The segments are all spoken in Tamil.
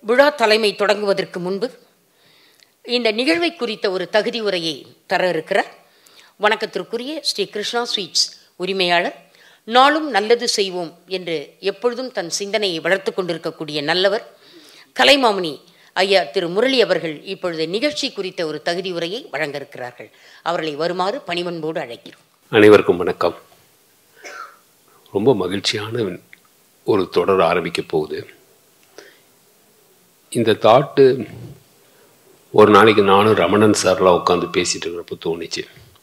விழா தலைமை தொடங்குவதற்கு முன்பு இந்த நிகழ்வை குறித்த ஒரு தகுதி உரையை தர இருக்கிறார் வணக்கத்திற்குரிய ஸ்ரீ கிருஷ்ணா ஸ்வீட்ஸ் உரிமையாளர் நாளும் நல்லது செய்வோம் என்று எப்பொழுதும் தன் சிந்தனையை வளர்த்து கொண்டிருக்கக்கூடிய நல்லவர் கலைமாமணி ஐயா திரு முரளி அவர்கள் இப்பொழுது நிகழ்ச்சி குறித்த ஒரு தகுதி உரையை வழங்க இருக்கிறார்கள் அவர்களை வருமாறு பணிவன்போடு அழைக்கிறோம் அனைவருக்கும் வணக்கம் ரொம்ப மகிழ்ச்சியான ஒரு தொடர் ஆரம்பிக்க போகுது இந்த தாட்டு ஒரு நாளைக்கு நானும் ரமணன் சார்லாம் உட்காந்து பேசிட்டு இருக்கிறப்போ தோணுச்சு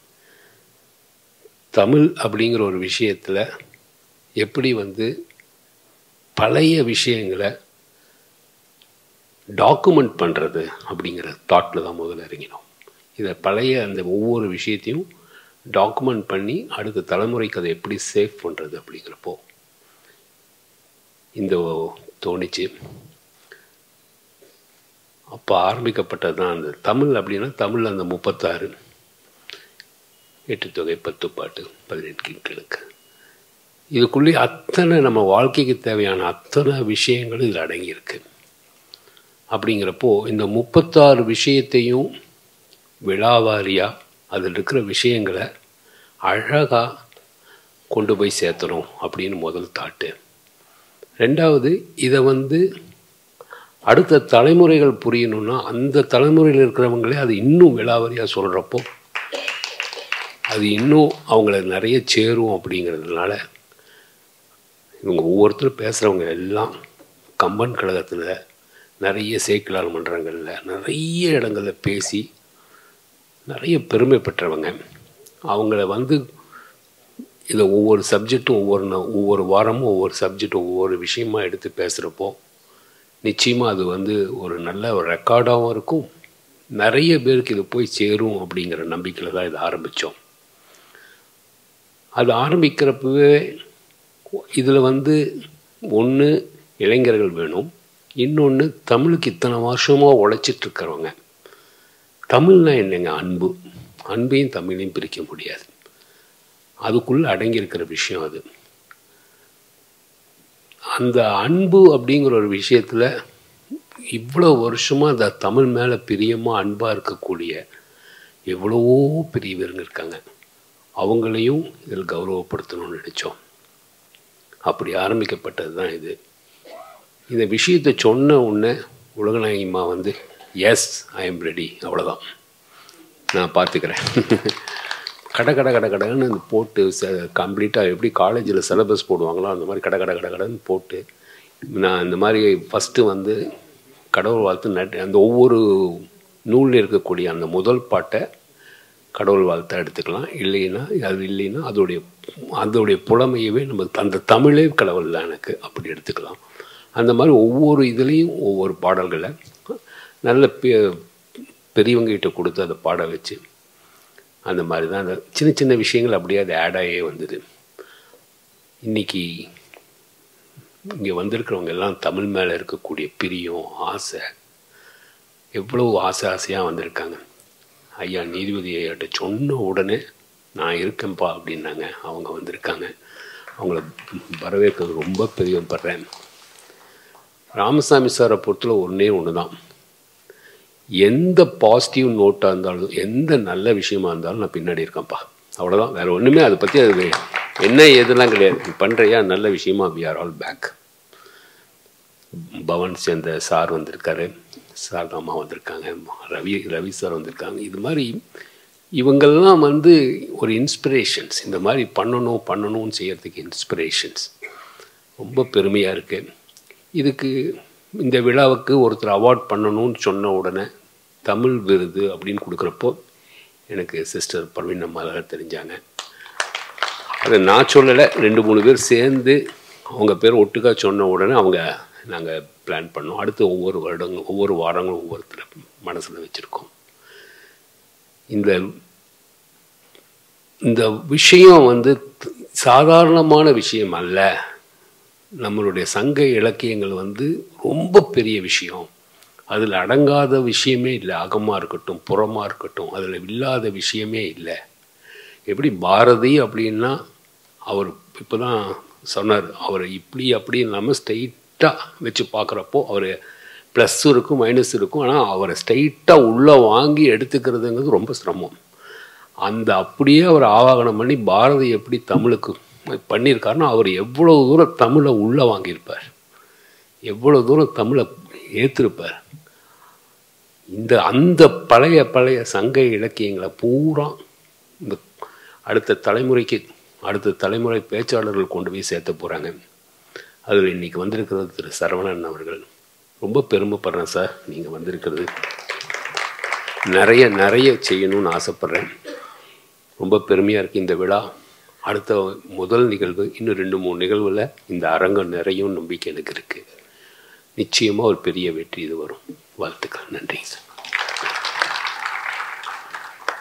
தமிழ் அப்படிங்கிற ஒரு விஷயத்தில் எப்படி வந்து பழைய விஷயங்களை டாக்குமெண்ட் பண்ணுறது அப்படிங்கிற தாட்டில் தான் முதல்ல இறங்கினோம் இதை பழைய அந்த ஒவ்வொரு விஷயத்தையும் டாக்குமெண்ட் பண்ணி அடுத்த தலைமுறைக்கு அதை எப்படி சேவ் பண்ணுறது அப்படிங்கிறப்போ இந்த தோணிச்சு அப்போ ஆரம்பிக்கப்பட்டது தான் அந்த தமிழ் அப்படின்னா தமிழ் அந்த முப்பத்தாறு எட்டு தொகை பத்து பாட்டு பதினெட்டு கிழக்கு இதுக்குள்ளே அத்தனை நம்ம வாழ்க்கைக்கு தேவையான அத்தனை விஷயங்களும் இதில் அடங்கியிருக்கு அப்படிங்கிறப்போ இந்த முப்பத்தாறு விஷயத்தையும் விழாவாரியாக அதில் இருக்கிற விஷயங்களை அழகாக கொண்டு போய் சேர்த்தணும் அப்படின்னு முதல் தாட்டு ரெண்டாவது இதை வந்து அடுத்த தலைமுறைகள் புரியணும்னா அந்த தலைமுறையில் இருக்கிறவங்களே அது இன்னும் விழாவாரியாக சொல்கிறப்போ அது இன்னும் அவங்கள நிறைய சேரும் அப்படிங்கிறதுனால இவங்க ஒவ்வொருத்தரும் பேசுகிறவங்க எல்லாம் கம்பன் கழகத்தில் நிறைய சேக்கிலார் மன்றங்களில் நிறைய இடங்களில் பேசி நிறைய பெருமை பெற்றவங்க அவங்கள வந்து இதை ஒவ்வொரு சப்ஜெக்டும் ஒவ்வொரு ஒவ்வொரு வாரமும் ஒவ்வொரு சப்ஜெக்டும் ஒவ்வொரு விஷயமா எடுத்து பேசுகிறப்போ நிச்சயமாக அது வந்து ஒரு நல்ல ஒரு ரெக்கார்டாகவும் இருக்கும் நிறைய பேருக்கு இது போய் சேரும் அப்படிங்கிற நம்பிக்கையில் தான் இதை ஆரம்பித்தோம் அது ஆரம்பிக்கிறப்பவே இதில் வந்து ஒன்று இளைஞர்கள் வேணும் இன்னொன்று தமிழுக்கு இத்தனை வருஷமாக உழைச்சிட்ருக்கிறவங்க தமிழ்னா என்னங்க அன்பு அன்பையும் தமிழையும் பிரிக்க முடியாது அதுக்குள்ளே அடங்கியிருக்கிற விஷயம் அது அந்த அன்பு அப்படிங்கிற ஒரு விஷயத்தில் இவ்வளோ வருஷமாக அந்த தமிழ் மேலே பிரியமாக அன்பாக இருக்கக்கூடிய எவ்வளவோ பெரியவருங்க இருக்காங்க அவங்களையும் இதில் கௌரவப்படுத்தணும்னு நினச்சோம் அப்படி ஆரம்பிக்கப்பட்டது தான் இது இந்த விஷயத்தை சொன்ன உடனே உலகநாயகிமா வந்து எஸ் ஐ எம் ரெடி அவ்வளோதான் நான் பார்த்துக்கிறேன் கடை கடை கடை கடைன்னு அந்த போட்டு ச கம்ப்ளீட்டாக எப்படி காலேஜில் சிலபஸ் போடுவாங்களோ அந்த மாதிரி கடை கடை கடை கடைன்னு போட்டு நான் இந்த மாதிரி ஃபஸ்ட்டு வந்து கடவுள் வாழ்த்து நட் அந்த ஒவ்வொரு நூலில் இருக்கக்கூடிய அந்த முதல் பாட்டை கடவுள் வாழ்த்தை எடுத்துக்கலாம் இல்லைன்னா அது இல்லைன்னா அதோடைய அதோடைய புலமையவே நம்ம அந்த தமிழே கடவுள் தான் எனக்கு அப்படி எடுத்துக்கலாம் அந்த மாதிரி ஒவ்வொரு இதுலேயும் ஒவ்வொரு பாடல்களை நல்ல பெ பெரியவங்ககிட்ட கொடுத்து அதை பாட வச்சு அந்த மாதிரி தான் அந்த சின்ன சின்ன விஷயங்கள் அப்படியே அது ஆடாகவே வந்தது இன்றைக்கி இங்கே வந்திருக்கிறவங்க எல்லாம் தமிழ் மேலே இருக்கக்கூடிய பிரியம் ஆசை எவ்வளோ ஆசை ஆசையாக வந்திருக்காங்க ஐயா நீதிபதி ஐயாட்ட சொன்ன உடனே நான் இருக்கேன்ப்பா அப்படின்னாங்க அவங்க வந்திருக்காங்க அவங்கள வரவேற்கிறது ரொம்ப பெரியப்படுறேன் ராமசாமி சாரை பொறுத்தல ஒன்றே ஒன்று தான் எந்த பாசிட்டிவ் நோட்டாக இருந்தாலும் எந்த நல்ல விஷயமா இருந்தாலும் நான் பின்னாடி இருக்கேன்ப்பா அவ்வளோதான் வேறு ஒன்றுமே அதை பற்றி அது என்ன ஏதெல்லாம் கிடையாது பண்ணுறியா நல்ல விஷயமா we are all back Pawan சேர்ந்த சார் வந்திருக்காரு சார் அம்மா வந்திருக்காங்க ரவி ரவி சார் வந்திருக்காங்க இது மாதிரி இவங்கெல்லாம் வந்து ஒரு இன்ஸ்பிரேஷன்ஸ் இந்த மாதிரி பண்ணணும் பண்ணணும்னு செய்கிறதுக்கு இன்ஸ்பிரேஷன்ஸ் ரொம்ப பெருமையாக இருக்குது இதுக்கு இந்த விழாவுக்கு ஒருத்தர் அவார்ட் பண்ணணும்னு சொன்ன உடனே தமிழ் விருது அப்படின்னு கொடுக்குறப்போ எனக்கு சிஸ்டர் பர்வீன் அம்மாவில் தெரிஞ்சாங்க அதை நான் சொல்லலை ரெண்டு மூணு பேர் சேர்ந்து அவங்க பேர் ஒட்டுக்கா சொன்ன உடனே அவங்க நாங்கள் பிளான் பண்ணோம் அடுத்து ஒவ்வொரு வருடங்களும் ஒவ்வொரு வாரங்களும் ஒவ்வொருத்தர் மனசில் வச்சுருக்கோம் இந்த இந்த விஷயம் வந்து சாதாரணமான விஷயம் அல்ல நம்மளுடைய சங்க இலக்கியங்கள் வந்து ரொம்ப பெரிய விஷயம் அதில் அடங்காத விஷயமே இல்லை அகமாக இருக்கட்டும் புறமாக இருக்கட்டும் அதில் இல்லாத விஷயமே இல்லை எப்படி பாரதி அப்படின்னா அவர் இப்போ தான் சொன்னார் அவர் இப்படி அப்படி இல்லாமல் ஸ்ட்ரெயிட்டாக வச்சு பார்க்குறப்போ அவர் ப்ளஸ் இருக்கும் மைனஸ் இருக்கும் ஆனால் அவரை ஸ்ட்ரைட்டாக உள்ளே வாங்கி எடுத்துக்கிறதுங்கிறது ரொம்ப சிரமம் அந்த அப்படியே அவர் ஆவாகனம் பண்ணி பாரதி எப்படி தமிழுக்கு பண்ணியிருக்காருன்னா அவர் எவ்வளோ தூரம் தமிழை உள்ளே வாங்கியிருப்பார் எவ்வளோ தூரம் தமிழை ஏற்றிருப்பார் இந்த அந்த பழைய பழைய சங்க இலக்கியங்களை பூரா இந்த அடுத்த தலைமுறைக்கு அடுத்த தலைமுறை பேச்சாளர்கள் கொண்டு போய் சேர்த்த போகிறாங்க அதில் இன்றைக்கி வந்திருக்கிறது திரு சரவணன் அவர்கள் ரொம்ப பெருமைப்படுறேன் சார் நீங்கள் வந்திருக்கிறது நிறைய நிறைய செய்யணும்னு ஆசைப்பட்றேன் ரொம்ப பெருமையாக இருக்குது இந்த விழா அடுத்த முதல் நிகழ்வு இன்னும் ரெண்டு மூணு நிகழ்வில் இந்த அரங்கம் நிறையும் நம்பிக்கை எனக்கு இருக்குது நிச்சயமாக ஒரு பெரிய வெற்றி இது வரும் வாழ்த்துக்கள் நன்றி சார்